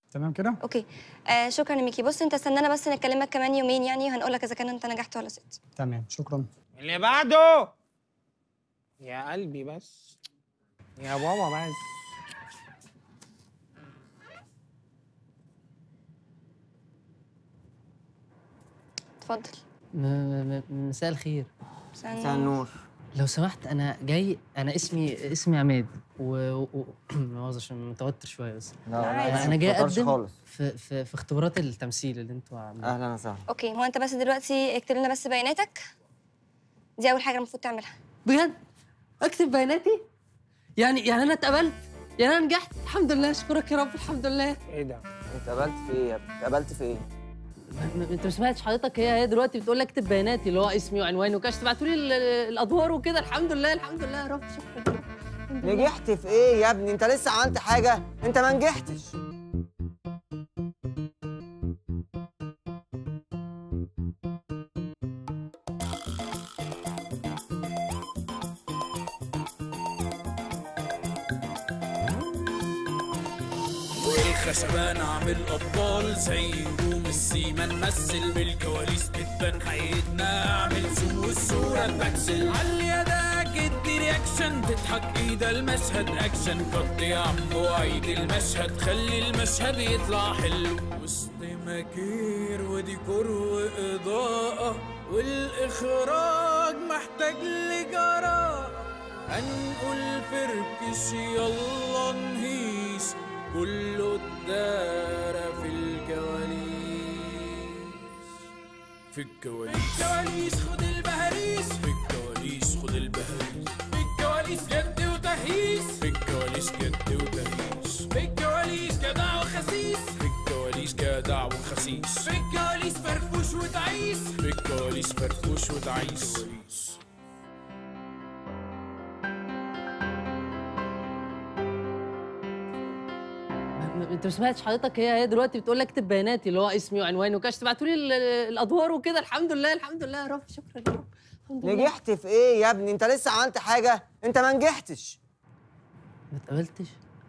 تمام كده اوكي آه شكرا يا ميكي بص انت استنانا بس نكلمك كمان يومين يعني وهنقول لك اذا كان انت نجحت ولا سقطت تمام شكرا اللي بعده يا قلبي بس يا بابا بس اتفضل م- م- م- مساء الخير مساء النور لو سمحت انا جاي انا اسمي اسمي عماد و و- مؤاخذة عشان متوتر شويه بس لا عادي. انا جاي متفكرش اقدم خالص في, في في اختبارات التمثيل اللي انتوا عاملينها اهلا وسهلا اوكي هو انت بس دلوقتي اكتب لنا بس بياناتك دي اول حاجه المفروض تعملها بجد اكتب بياناتي يعني يعني انا اتقبلت يعني انا نجحت الحمد لله اشكرك يا رب الحمد لله ايه ده اتقبلت في ايه يا ابني اتقبلت في ايه م- م- انت ما سمعتش حضرتك هي هي دلوقتي بتقول لك اكتب بياناتي اللي هو اسمي وعنواني وكاش تبعتوا لي ال- الادوار وكده الحمد لله الحمد لله يا رب شكرا يا رب. الحمد لله. نجحت في ايه يا ابني انت لسه عملت حاجه انت ما نجحتش والخشبة نعمل أبطال زي نجوم السيما نمثل بالكواليس بتبان حقيقتنا اعمل زوم والصورة تبكسل علي يدك ادي رياكشن تضحك ايده المشهد اكشن قط يا عم وعيد المشهد خلي المشهد يطلع حلو وسط مكير وديكور وإضاءة والإخراج محتاج لجراء هنقول فركش يلا نهيس كله اتدارى في الكواليس في الكواليس في الكواليس خد البهاريس في الكواليس خد البهاريس في الكواليس جد وتهييس في الكواليس جد وتهييس في الكواليس جدع وخسيس في الكواليس جدع وخسيس في الكواليس فرفوش وتعيس في الكواليس فرفوش وتعيس م- م- انت ما سمعتش حضرتك هي هي دلوقتي بتقول لك اكتب بياناتي اللي هو اسمي وعنواني وكاش تبعتوا لي ال- الادوار وكده الحمد لله الحمد لله يا رب شكرا يا رب الحمد لله نجحت في ايه يا ابني انت لسه عملت حاجه انت ما نجحتش ما اتقبلتش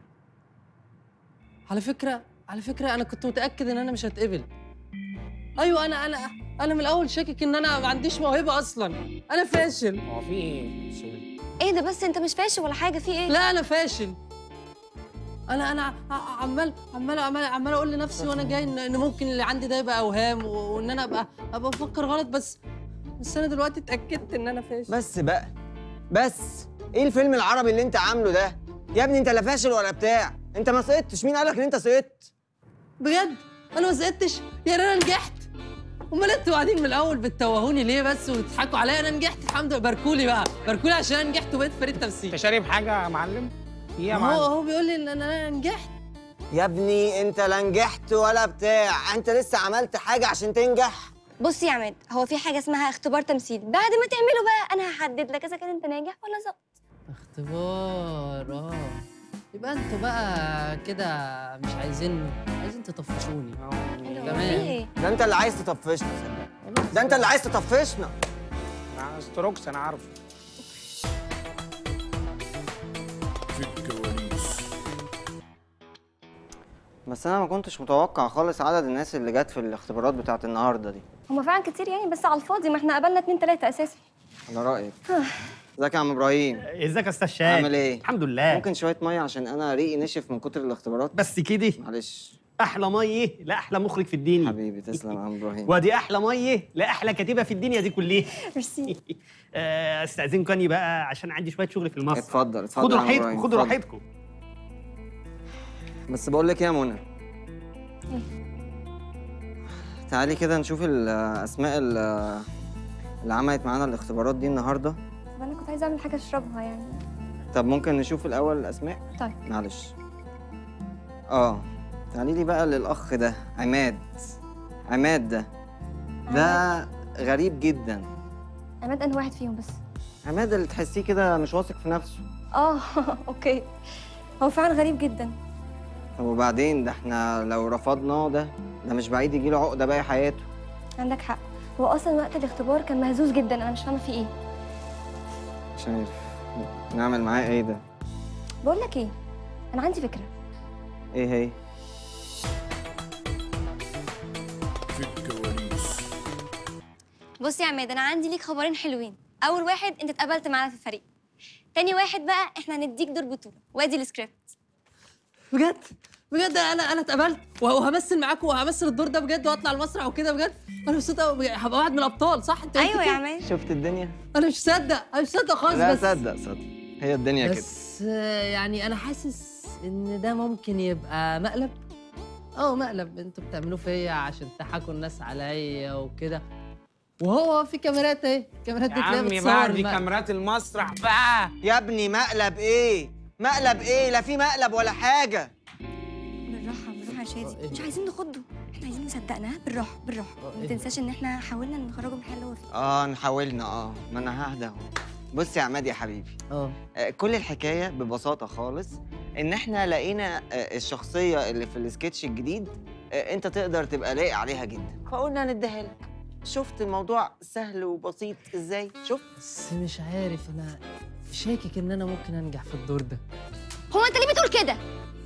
على فكره على فكره انا كنت متاكد ان انا مش هتقبل ايوه انا انا انا من الاول شاكك ان انا ما عنديش موهبه اصلا انا فاشل هو في ايه شيل. ايه ده بس انت مش فاشل ولا حاجه في ايه لا انا فاشل انا انا ع- عمال عمال عمال عمال اقول لنفسي وانا جاي ان إن ممكن اللي عندي ده يبقى اوهام و- وان انا ابقى ابقى بفكر غلط بس بس انا دلوقتي اتاكدت ان انا فاشل بس بقى بس ايه الفيلم العربي اللي انت عامله ده يا ابني انت لا فاشل ولا بتاع انت ما سقطتش مين قالك ان انت سقطت بجد انا ما سقطتش يعني انا نجحت امال انتوا قاعدين من الاول بتتوهوني ليه بس وتضحكوا عليا انا نجحت الحمد لله باركولي بقى باركولي عشان انا نجحت وبقيت فريق انت تمثيل شارب حاجه يا معلم في ايه يا هو معلم هو بيقول لي ان انا أنا نجحت يا ابني انت لا نجحت ولا بتاع انت لسه عملت حاجه عشان تنجح بص يا عماد هو في حاجه اسمها اختبار تمثيل بعد ما تعمله بقى انا هحدد لك اذا كان انت ناجح ولا سقط اختبار اه يبقى انتوا بقى كده مش عايزين عايزين تطفشوني اللي هو في تمام. ايه ده انت اللي عايز تطفشنا صدق ده انت اللي عايز تطفشنا انا ستروكس انا عارفه في الكواليس بس انا ما كنتش متوقع خالص عدد الناس اللي جت في الاختبارات بتاعت النهارده دي هما فعلا كتير يعني بس على الفاضي ما احنا قابلنا اتنين تلاته اساسا على رايك ازيك يا عم ابراهيم ازيك يا استاذ شاد عامل ايه الحمد لله ممكن شويه ميه عشان انا ريقي نشف من كتر الاختبارات بس كده معلش احلى ميه لا احلى مخرج في الدنيا حبيبي تسلم يا عم ابراهيم ودي احلى ميه لا احلى كاتبه في الدنيا دي كلها ميرسي آه، استاذنكم اني بقى عشان عندي شويه شغل في المسرح اتفضل اتفضل خدوا يا عم إبراهيم، راحتكم خدوا اتفضل. راحتكم بس بقول لك ايه يا منى تعالي كده نشوف الاسماء ال- اللي عملت معانا الاختبارات دي النهارده طب انا كنت عايزه اعمل حاجه اشربها يعني طب ممكن نشوف الاول الاسماء طيب. معلش اه تعالي لي بقى للاخ ده عماد عماد ده ده غريب جدا عماد انهي واحد فيهم بس عماد اللي تحسيه كده مش واثق في نفسه اه اوكي هو فعلا غريب جدا طب وبعدين ده احنا لو رفضناه ده ده مش بعيد يجيله عقده باقي حياته عندك حق هو اصلا وقت الاختبار كان مهزوز جدا انا مش فاهمه في ايه مش عارف نعمل معاه ايه ده بقول لك ايه انا عندي فكره ايه هي بص يا عماد انا عندي ليك خبرين حلوين اول واحد انت اتقبلت معانا في الفريق تاني واحد بقى احنا هنديك دور بطوله وادي السكريبت بجد بجد انا انا اتقبلت وهمثل معاكم وهمثل الدور ده بجد واطلع المسرح وكده بجد انا مبسوط قوي بجد. هبقى واحد من الابطال صح انت قلت ايوه يا كده؟ عماد شفت الدنيا انا مش مصدق انا مش مصدق خالص لا بس صدق صدق هي الدنيا كده بس آه، يعني انا حاسس ان ده ممكن يبقى مقلب اه مقلب انتوا بتعملوه فيا عشان تضحكوا الناس عليا وكده وهو في كاميرات اهي الكاميرات يا دي تلاقيها عمي بتصور بقى دي المقلب. كاميرات المسرح بقى يا ابني مقلب ايه مقلب ايه لا في مقلب ولا حاجه بالراحه بالراحه يا شادي إيه مش ده؟ عايزين نخضه احنا عايزين نصدقنا بالراحه بالراحه آه، ما إيه؟ تنساش ان احنا حاولنا نخرجه من الحاله اللي هو فيه اه نحاولنا اه ما انا ههدى اهو بص يا عماد يا حبيبي اه آه، كل الحكايه ببساطه خالص ان احنا لقينا آه، الشخصيه اللي في السكتش الجديد آه، انت تقدر تبقى لايق عليها جدا فقلنا نديها لك شفت الموضوع سهل وبسيط ازاي شفت بس مش عارف انا شاكك ان انا ممكن انجح في الدور ده هو انت ليه بتقول كده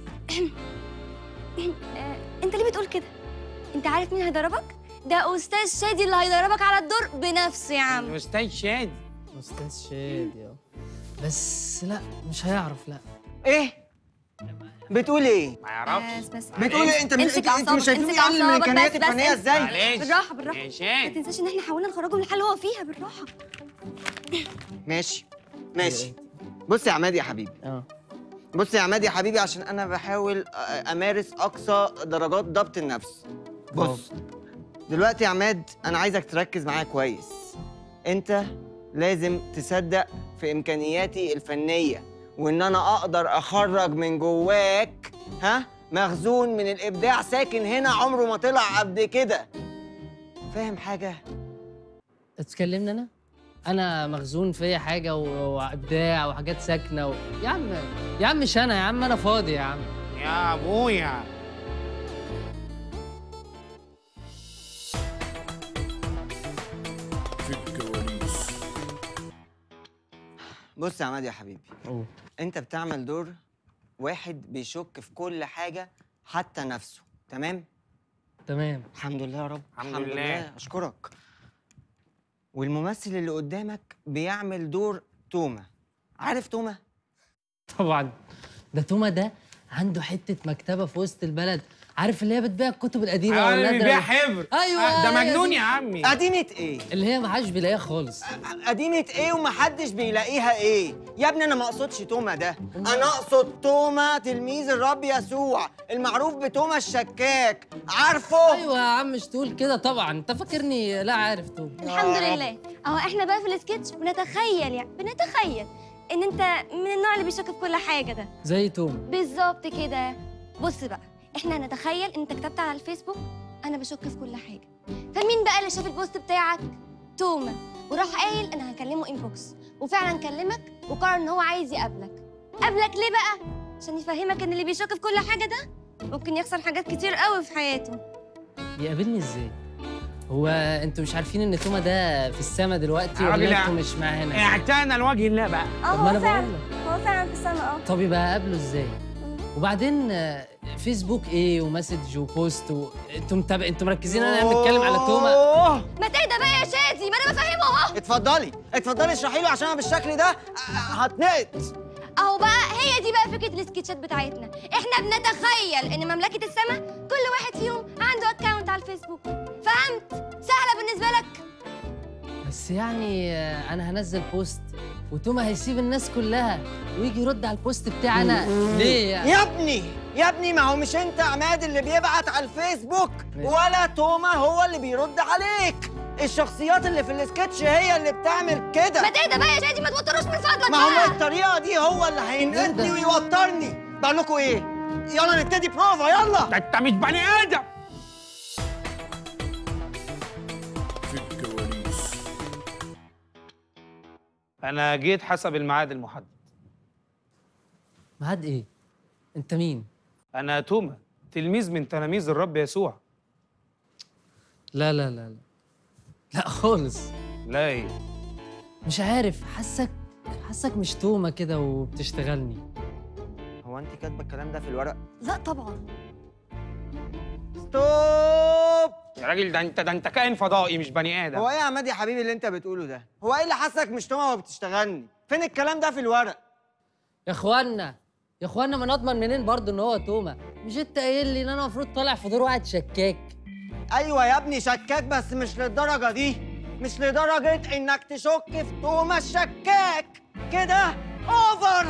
آه، انت ليه بتقول كده انت عارف مين هيدربك ده استاذ شادي اللي هيدربك على الدور بنفسه يا عم الاستاذ شادي استاذ شادي اه بس لا مش هيعرف لا ايه بتقول ايه ما يعرفش بس بس بتقول ايه انت مش امسك انت انت أعصابك، مش شايفين امسك يقلل من أعصابك، امكانيات بس- بس الفنيه امسك. ازاي معلش بالراحه بالراحه يا ما شادي تنساش ان احنا حاولنا نخرجه من الحاله اللي هو فيها بالراحه ماشي ماشي بص يا عماد يا حبيبي اه بص يا عماد يا حبيبي عشان انا بحاول أ- امارس اقصى درجات ضبط النفس بص دلوقتي يا عماد انا عايزك تركز معايا كويس انت لازم تصدق في امكانياتي الفنيه وان انا اقدر اخرج من جواك ها مخزون من الابداع ساكن هنا عمره ما طلع قبل كده فاهم حاجه اتكلمنا انا انا مخزون فيا حاجه و- وابداع وحاجات ساكنه و... يا عم يا عم مش انا يا عم انا فاضي يا عم يا ابويا في الكواليس بص يا عماد يا حبيبي انت بتعمل دور واحد بيشك في كل حاجه حتى نفسه تمام تمام الحمد لله يا رب الحمد لله. اشكرك والممثل اللي قدامك بيعمل دور توما عارف توما طبعا ده توما ده عنده حته مكتبه في وسط البلد عارف اللي هي بتبيع الكتب القديمه انا اللي والنادرة بيبيع دي. حبر أيوة، آه، ده هي مجنون دي. يا عمي قديمه ايه اللي هي ما حدش بيلاقيها خالص قديمه ايه ومحدش بيلاقيها ايه يا ابني انا ما اقصدش توما ده انا اقصد توما تلميذ الرب يسوع المعروف بتوما الشكاك عارفه ايوه يا عم مش تقول كده طبعا انت فاكرني لا عارف توما الحمد رب. لله اهو احنا بقى في السكتش بنتخيل يعني بنتخيل ان انت من النوع اللي بيشك في كل حاجه ده زي توما بالظبط كده بص بقى احنا هنتخيل ان انت كتبت على الفيسبوك انا بشك في كل حاجه فمين بقى اللي شاف البوست بتاعك توما وراح قايل انا هكلمه انبوكس وفعلا كلمك وقرر ان هو عايز يقابلك قابلك ليه بقى عشان يفهمك ان اللي بيشك في كل حاجه ده ممكن يخسر حاجات كتير قوي في حياته يقابلني ازاي هو انتوا مش عارفين ان توما ده في السما دلوقتي يا راجل ولا يا- انتوا مش معانا اعتنى لوجه الله بقى اه طب ما هو انا فعلا بقول لك هو فعلا في السما اه طب يبقى اقابله ازاي وبعدين آه، فيسبوك ايه ومسج وبوست و... انتوا متابع انتوا مركزين انا بنتكلم على توما أوه. ما تهدى بقى يا شادي ما انا بفهمه اهو اتفضلي اتفضلي اشرحي له عشان انا بالشكل ده أ- هتنقط اهو بقى هي دي بقى فكره السكتشات بتاعتنا احنا بنتخيل ان مملكه السماء كل واحد فيهم عنده اكونت على الفيسبوك فهمت سهله بالنسبه لك بس يعني آه، انا هنزل بوست وتوما هيسيب الناس كلها ويجي يرد على البوست بتاعي انا ليه يعني يا ابني يا ابني ما هو مش انت عماد اللي بيبعت على الفيسبوك ماشي. ولا توما هو اللي بيرد عليك الشخصيات اللي في السكتش هي اللي بتعمل ما كده تهدى بقى يا شادي ما توتروش من فضلك ما هو بقى الطريقه دي هو اللي هينقذني ده؟ ويوترني بقول لكم ايه يلا نبتدي بروفا يلا ده انت مش بني ادم في الكواليس انا جيت حسب الميعاد المحدد ميعاد ايه انت مين انا توما تلميذ من تلاميذ الرب يسوع لا لا لا لا لا خالص لا ايه مش عارف حاسك حاسك مش توما كده وبتشتغلني هو انت كاتبه الكلام ده في الورق لا طبعا ستوب يا راجل ده انت ده انت كائن فضائي مش بني ادم هو ايه يا عماد يا حبيبي اللي انت بتقوله ده هو ايه اللي حاسك مش تومه وبتشتغلني فين الكلام ده في الورق يا اخوانا يا اخوانا ما نضمن منين برضه ان هو تومه مش انت قايل لي ان انا المفروض طالع في دور واحد شكاك ايوه يا ابني شكاك بس مش للدرجه دي مش لدرجه انك تشك في تومه الشكاك كده اوفر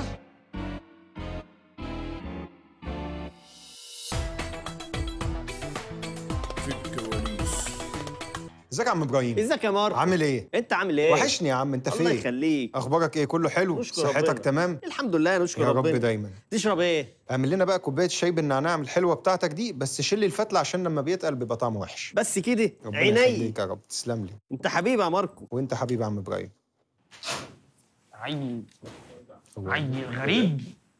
في الكواليس ازيك يا عم ابراهيم ازيك يا ماركو عامل ايه انت عامل ايه وحشني يا عم انت الله فين يخليك اخبارك ايه كله حلو نشكر صحتك ربنا. تمام الحمد لله نشكر يا رب ربنا دايما تشرب ايه اعمل لنا بقى كوبايه شاي بالنعناع الحلوه بتاعتك دي بس شيل لي الفتله عشان لما بيتقل بيبقى طعمه وحش بس كده ربنا عيني يخليك يا رب تسلم لي انت حبيبي يا ماركو وانت حبيبي يا عم ابراهيم عيل عيل غريب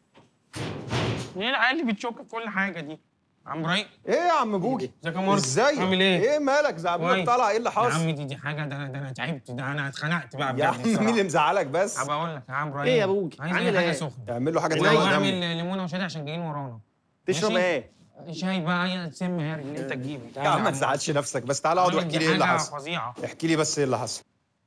ايه العيال اللي بتشك في كل حاجه دي عم ابراهيم ايه يا عم بوجي ازيك يا ماركو ازاي عامل ايه ايه مالك زعلان كويس. طالع ايه اللي يا حصل عم دي دي حاجه ده انا ده انا تعبت ده انا اتخنقت بقى يا بجد عم مين الصراحة. اللي مزعلك بس هبقى اقول لك يا عم ابراهيم ايه يا بوجي؟ عايز عامل اي حاجه ايه؟ سخنه اعمل له حاجه ولو تروق دمه اعمل ليمونه وشاي عشان جايين ورانا تشرب ماشي؟ ايه شاي بقى اي سم هاري اللي انت تجيبه يا عم ما تزعلش نفسك بس تعالى اقعد عامل واحكي دي لي ايه اللي حاجة حصل فظيعه احكي لي بس ايه اللي حصل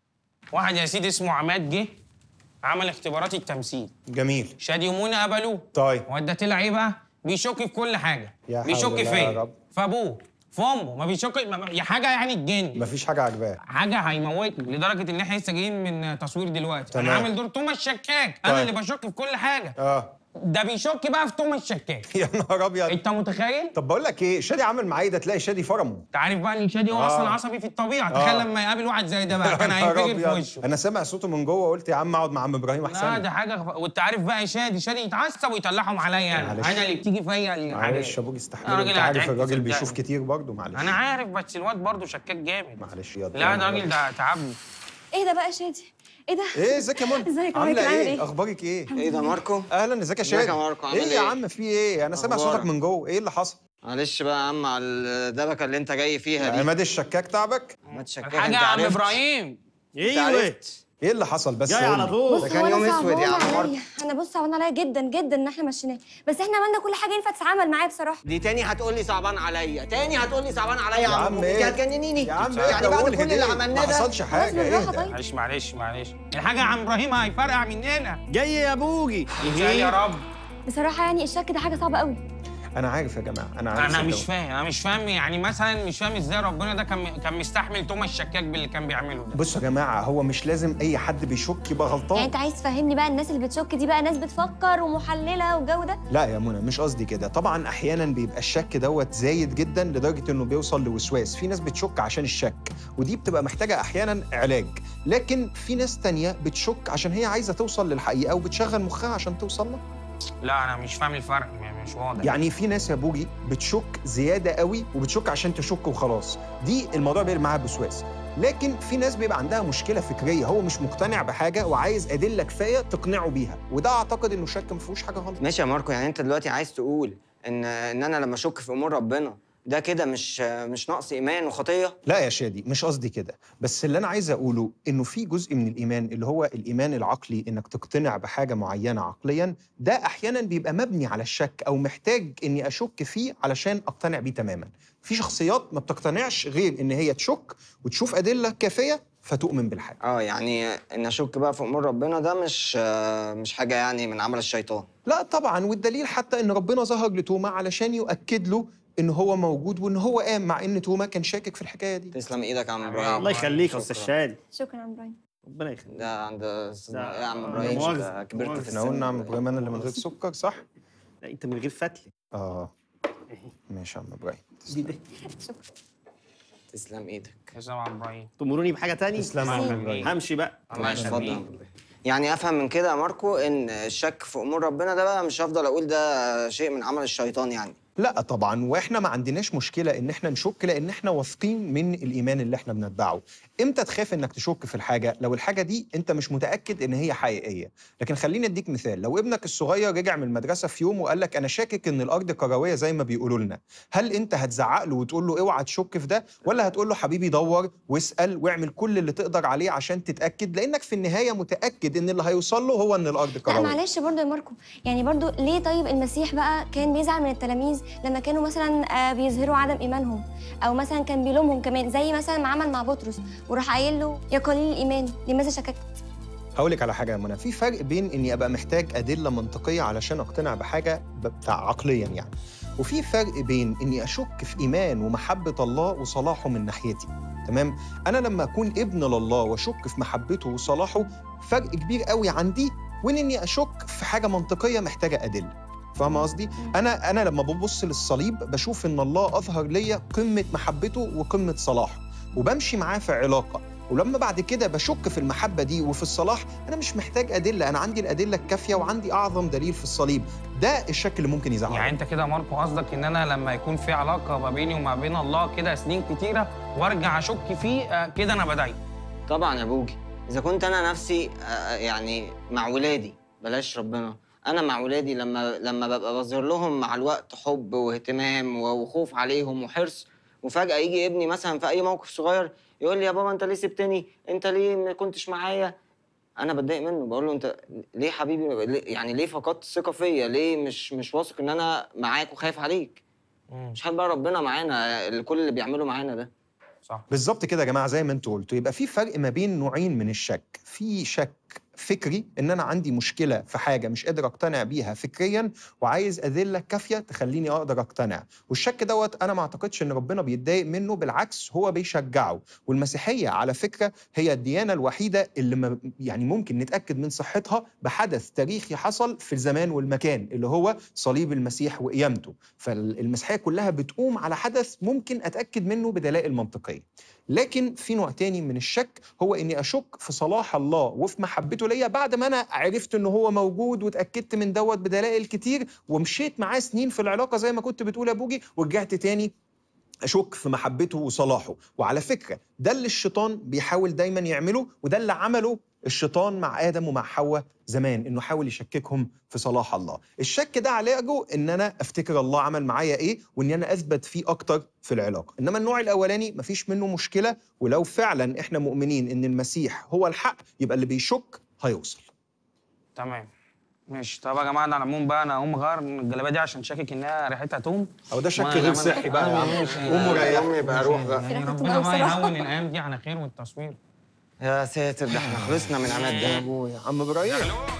واحد يا سيدي اسمه عماد جه عمل اختبارات التمثيل جميل شادي ومنى قبلوه طيب وده طلع ايه بقى؟ بيشك في كل حاجه يا حول بيشك الله يا فيا رب. في ابوه في امه ما بيشك ما- يا حاجه يعني تجن مفيش حاجه عاجباك حاجه هيموتني لدرجه ان احنا لسه جايين من تصوير دلوقتي تمام. انا عامل دور توما الشكاك انا طيب. اللي بشك في كل حاجه اه ده بيشك بقى في توما الشكاك يا نهار ابيض انت متخيل؟ طب بقول لك ايه شادي عامل معايا ده تلاقي شادي فرمه انت عارف بقى ان شادي هو آه. اصلا عصبي في الطبيعه آه. تخيل لما يقابل واحد زي ده بقى كان يا نهار هينفجر في أبيض. وشه انا سامع صوته من جوه قلت يا عم اقعد مع عم ابراهيم احسن لا لي. ده حاجه خ... وانت عارف بقى يا شادي شادي يتعصب ويطلعهم عليا انا معلش. انا اللي بتيجي فيا الحاجات معلش يا ابوجي استحمل راجل انت عارف هتعبت الراجل صدقني. بيشوف كتير برضه معلش انا عارف بس الواد برضه شكاك جامد معلش يلا لا ده راجل ده تعبني ايه ده بقى يا شادي ايه ده ايه ازيك يا منى ازيك يا عامله مايكل، عامل ايه ايه؟ اخبارك ايه ايه ده ماركو اهلا ازيك يا ازيك شادي يا ماركو، عامل ايه يا ايه؟ عم في ايه انا سامع أخبارك؟ صوتك من جوه ايه اللي حصل معلش بقى يا عم على الدبكه اللي انت جاي فيها دي عماد الشكاك تعبك ما تشكاك الحاجه انت يا عم عرفت ابراهيم انت ايوه عرفت ايه اللي حصل بس جاي قول على لي. طول بص كان هو يوم انا اسود يا صعبان عم عليا انا بص صعبان عليا جدا جدا ان احنا مشيناه بس احنا عملنا كل حاجه ينفع تتعامل معاه بصراحه دي تاني هتقول لي صعبان عليا تاني هتقول لي صعبان عليا يا عم بوجي. ايه دي هتجنني يا عم يعني ايه بعد قول كل اللي هديت. عملناه ما ده حصلش بس حاجه بالراحه اهدى طيب معلش معلش معلش الحاجه يا عم ابراهيم هيفرقع مننا جاي يا بوجي ازاي يا رب بصراحه يعني الشك ده حاجه صعبه قوي انا عارف يا جماعه انا عارف انا مش صدقوني. فاهم انا مش فاهم يعني مثلا مش فاهم ازاي ربنا ده كان كان مستحمل توما الشكاك باللي كان بيعمله ده بصوا يا جماعه هو مش لازم اي حد بيشك يبقى يعني غلطان انت عايز تفهمني بقى الناس اللي بتشك دي بقى ناس بتفكر ومحلله والجو ده لا يا منى مش قصدي كده طبعا احيانا بيبقى الشك دوت زايد جدا لدرجه انه بيوصل لوسواس في ناس بتشك عشان الشك ودي بتبقى محتاجه احيانا علاج لكن في ناس تانية بتشك عشان هي عايزه توصل للحقيقه وبتشغل مخها عشان توصل لها لا انا مش فاهم الفرق م- مش واضح يعني في ناس يا بوجي بتشك زياده قوي وبتشك عشان تشك وخلاص دي الموضوع بيقلب معاها بوسواس لكن في ناس بيبقى عندها مشكله فكريه هو مش مقتنع بحاجه وعايز ادله كفايه تقنعه بيها وده اعتقد انه شك ما فيهوش حاجه غلط ماشي يا ماركو يعني انت دلوقتي عايز تقول ان ان انا لما اشك في امور ربنا ده كده مش مش نقص ايمان وخطيه لا يا شادي مش قصدي كده بس اللي انا عايز اقوله انه في جزء من الايمان اللي هو الايمان العقلي انك تقتنع بحاجه معينه عقليا ده احيانا بيبقى مبني على الشك او محتاج اني اشك فيه علشان اقتنع بيه تماما في شخصيات ما بتقتنعش غير ان هي تشك وتشوف ادله كافيه فتؤمن بالحاجه اه يعني ان اشك بقى في امور ربنا ده مش آه، مش حاجه يعني من عمل الشيطان لا طبعا والدليل حتى ان ربنا ظهر لتوما علشان يؤكد له ان هو موجود وان هو قام مع ان توما كان شاكك في الحكايه دي تسلم ايدك يا عم الله ابراهيم الله يخليك يا استاذ شكراً. شادي شكرا يا عم ابراهيم ربنا يخليك ده عند استاذ ده- ايه يا عم لا ابراهيم مؤاخذة، ده كبرت في مؤاخذة. احنا قلنا عم السن ابراهيم انا اللي من غير سكر صح؟ لا انت من غير فتله اه ماشي يا عم ابراهيم دي دي تسلم ايدك يا عم ابراهيم تمروني بحاجه تانية تسلم يا عم ابراهيم همشي بقى الله اتفضل يا يخليك عم إبراهيم. يعني افهم من كده يا ماركو ان الشك في امور ربنا ده بقى مش هفضل اقول ده شيء من عمل الشيطان يعني لا طبعا واحنا ما عندناش مشكله ان احنا نشك لان احنا واثقين من الايمان اللي احنا بنتبعه امتى تخاف انك تشك في الحاجه لو الحاجه دي انت مش متاكد ان هي حقيقيه لكن خليني اديك مثال لو ابنك الصغير رجع من المدرسه في يوم وقال لك انا شاكك ان الارض كرويه زي ما بيقولوا لنا هل انت هتزعق له وتقول له اوعى تشك في ده ولا هتقول له حبيبي دور واسال واعمل كل اللي تقدر عليه عشان تتاكد لانك في النهايه متاكد ان اللي هيوصل له هو ان الارض لا كرويه معلش برضه يا ماركو يعني برضه ليه طيب المسيح بقى كان بيزعل من التلاميذ لما كانوا مثلا آه، بيظهروا عدم ايمانهم او مثلا كان بيلومهم كمان زي مثلا ما عمل مع بطرس وراح قايل له يا قليل الايمان لماذا شككت هقول لك على حاجه يا منى في فرق بين اني ابقى محتاج ادله منطقيه علشان اقتنع بحاجه ب- بتاع عقليا يعني وفي فرق بين اني اشك في ايمان ومحبه الله وصلاحه من ناحيتي تمام انا لما اكون ابن لله واشك في محبته وصلاحه فرق كبير قوي عندي وان اني اشك في حاجه منطقيه محتاجه ادله فاهم قصدي انا انا لما ببص للصليب بشوف ان الله اظهر ليا قمه محبته وقمه صلاحه وبمشي معاه في علاقه ولما بعد كده بشك في المحبه دي وفي الصلاح انا مش محتاج ادله انا عندي الادله الكافيه وعندي اعظم دليل في الصليب ده الشك اللي ممكن يزعل يعني انت كده يا ماركو قصدك ان انا لما يكون في علاقه ما بيني وما بين الله كده سنين كتيره وارجع اشك فيه آه، كده انا بدعي طبعا يا بوجي اذا كنت انا نفسي آه، يعني مع ولادي بلاش ربنا انا مع ولادي لما لما ببقى بظهر لهم مع الوقت حب واهتمام وخوف عليهم وحرص وفجاه يجي ابني مثلا في اي موقف صغير يقول لي يا بابا انت ليه سبتني انت ليه ما كنتش معايا انا بتضايق منه بقول له انت ليه حبيبي ليه- يعني ليه فقدت الثقه فيا ليه مش مش واثق ان انا معاك وخايف عليك مش حابب بقى ربنا معانا اللي- كل اللي بيعمله معانا ده صح بالظبط كده يا جماعه زي ما انتوا قلتوا يبقى في فرق ما بين نوعين من الشك في شك فكري ان انا عندي مشكله في حاجه مش قادر اقتنع بيها فكريا وعايز ادله كافيه تخليني اقدر اقتنع والشك دوت انا ما اعتقدش ان ربنا بيتضايق منه بالعكس هو بيشجعه والمسيحيه على فكره هي الديانه الوحيده اللي ما يعني ممكن نتاكد من صحتها بحدث تاريخي حصل في الزمان والمكان اللي هو صليب المسيح وقيامته فالمسيحيه كلها بتقوم على حدث ممكن اتاكد منه بدلائل منطقيه لكن في نوع تاني من الشك هو اني اشك في صلاح الله وفي محبته ليا بعد ما انا عرفت ان هو موجود واتاكدت من دوت بدلائل كتير ومشيت معاه سنين في العلاقه زي ما كنت بتقول يا بوجي ورجعت تاني اشك في محبته وصلاحه وعلى فكره ده اللي الشيطان بيحاول دايما يعمله وده اللي عمله الشيطان مع ادم ومع حواء زمان انه حاول يشككهم في صلاح الله الشك ده علاجه ان انا افتكر الله عمل معايا ايه وان انا اثبت فيه اكتر في العلاقه انما النوع الاولاني مفيش منه مشكله ولو فعلا احنا مؤمنين ان المسيح هو الحق يبقى اللي بيشك هيوصل تمام ماشي طب يا جماعه انا على العموم بقى انا هقوم اغير من الجلابيه دي عشان شاكك انها ريحتها توم او ده شك وأنا- غير أنا- صحي بقى يا عم ماشي. قوم وريح يبقى اروح بقى يعني ريحتها ربنا توم بقى بصراحة. يهون الايام دي على خير والتصوير يا ساتر ده احنا خلصنا من عماد ده ابويا عم ابراهيم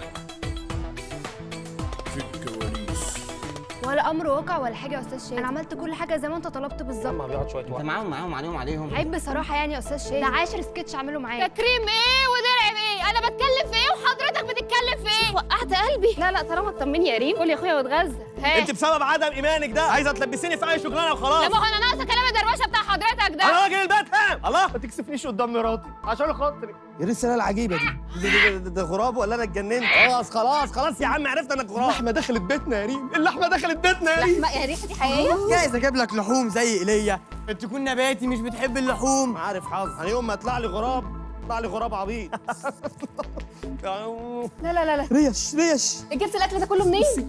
في الكواليس ولا امر واقع ولا حاجه يا استاذ شادي انا عملت كل حاجه زي ما انت طلبت بالظبط ما بيقعد شويه انت وقت معاهم معاهم عليهم عليهم عيب بصراحه يعني يا استاذ شادي ده عاشر سكتش اعمله معاك تكريم ايه ودرع ايه انا بتكلم في ايه وحضرتك بتتكلم في ايه وقعت قلبي لا لا طالما تطمني يا ريم قول يا اخويا واتغذى ها انت بسبب عدم ايمانك ده عايزه تلبسيني في اي شغلانه وخلاص لا ما هو انا ناقصه كلام الدروشه بتاع حضرتك ده انا راجل البيت ها الله ما تكسفنيش قدام مراتي عشان خاطري ايه الرساله العجيبه دي ده, ده, ده, ده غراب ولا انا اتجننت خلاص خلاص خلاص يا عم عرفت انك غراب اللحمه دخلت بيتنا يا ريم اللحمه دخلت بيتنا يا ريم لحمه يا ريحه دي حقيقيه جايز اجيب لك لحوم زي ايليا انت تكون نباتي مش بتحب اللحوم عارف حظ انا يوم ما يطلع لي غراب يطلع لي غراب عبيط لا لا لا لا ريش ريش جبت الاكل ده كله منين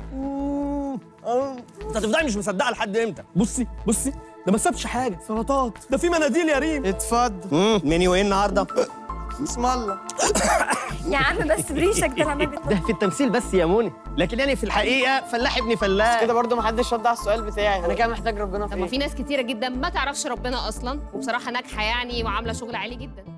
انت هتفضلي مش مصدقه لحد امتى بصي بصي ده ما سابش حاجه سلطات ده في مناديل يا ريم اتفضل منيو ايه النهارده بسم الله يا عم بس بريشك ده العمال ده في التمثيل بس يا موني لكن يعني في الحقيقه فلاح ابن فلاح كده برضو محدش رد على السؤال بتاعي انا كده محتاج ربنا طب في ما ايه في ناس كتيره جدا ما تعرفش ربنا اصلا وبصراحه ناجحه يعني وعامله شغل عالي جدا